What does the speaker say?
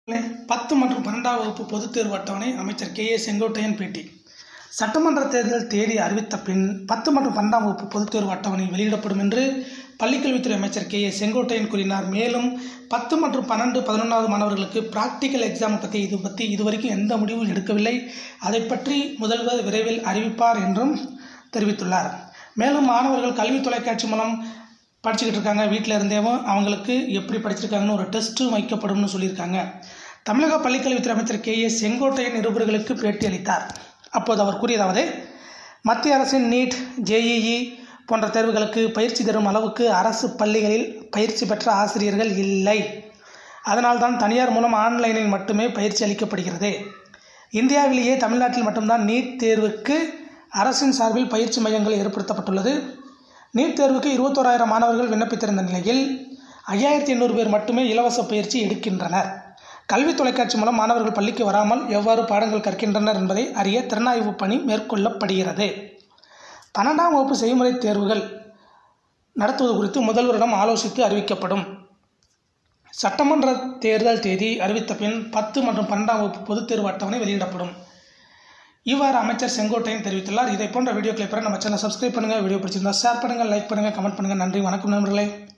பத்து மற்றும் பன்னெண்டாம் வகுப்பு பொதுத் தேர்வு அட்டவணை அமைச்சர் கே ஏ செங்கோட்டையன் பேட்டி சட்டமன்ற தேர்தல் தேதி அறிவித்த பின் பத்து மற்றும் பன்னெண்டாம் வகுப்பு பொதுத் தேர்வு அட்டவணை வெளியிடப்படும் என்று பள்ளிக்கல்வித்துறை அமைச்சர் கே ஏ செங்கோட்டையன் கூறினார் மேலும் பத்து மற்றும் பன்னெண்டு பதினொன்றாவது மாணவர்களுக்கு ப்ராக்டிக்கல் எக்ஸாம் பற்றி இது பற்றி இதுவரைக்கும் எந்த முடிவும் எடுக்கவில்லை அதை பற்றி முதல்வர் விரைவில் அறிவிப்பார் என்றும் தெரிவித்துள்ளார் மேலும் மாணவர்கள் கல்வி தொலைக்காட்சி மூலம் படிச்சுக்கிட்டு இருக்காங்க வீட்டில் இருந்தேவும் அவங்களுக்கு எப்படி படிச்சிருக்காங்கன்னு ஒரு டெஸ்ட்டும் வைக்கப்படும்னு சொல்லியிருக்காங்க தமிழக பள்ளிக்கல்வித்துறை அமைச்சர் கே ஏ செங்கோட்டையன் நிருபர்களுக்கு பேட்டி அளித்தார் அப்போது அவர் கூறியதாவது மத்திய அரசின் நீட் ஜேஇஇ போன்ற தேர்வுகளுக்கு பயிற்சி தரும் அளவுக்கு அரசு பள்ளிகளில் பயிற்சி பெற்ற ஆசிரியர்கள் இல்லை அதனால்தான் தனியார் மூலம் ஆன்லைனில் மட்டுமே பயிற்சி அளிக்கப்படுகிறது இந்தியாவிலேயே தமிழ்நாட்டில் மட்டும்தான் நீட் தேர்வுக்கு அரசின் சார்பில் பயிற்சி மையங்கள் ஏற்படுத்தப்பட்டுள்ளது நீட் தேர்வுக்கு இருபத்தோராயிரம் மாணவர்கள் விண்ணப்பித்திருந்த நிலையில் ஐயாயிரத்தி எண்ணூறு பேர் மட்டுமே இலவச பயிற்சி எடுக்கின்றனர் கல்வி தொலைக்காட்சி மூலம் மாணவர்கள் பள்ளிக்கு வராமல் எவ்வாறு பாடங்கள் கற்கின்றனர் என்பதை அறிய திறனாய்வு பணி மேற்கொள்ளப்படுகிறது பன்னெண்டாம் வகுப்பு செய்முறை தேர்வுகள் நடத்துவது குறித்து முதல்வரிடம் ஆலோசித்து அறிவிக்கப்படும் சட்டமன்ற தேர்தல் தேதி அறிவித்த பின் பத்து மற்றும் பன்னெண்டாம் வகுப்பு பொதுத் தேர்வு அட்டவணை வெளியிடப்படும் இவ்வாறு அமைச்சர் செங்கோட்டையன் தெரிவித்துள்ளார் இதை போன்ற வீடியோக்களை பெற நம்ம சேனல் சப்ஸ்கிரைப் பண்ணுங்கள் வீடியோ பிடிச்சிருந்தா ஷேர் பண்ணுங்கள் லைக் பண்ணுங்கள் கமெண்ட் பண்ணுங்கள் நன்றி வணக்கம் நண்பர்களே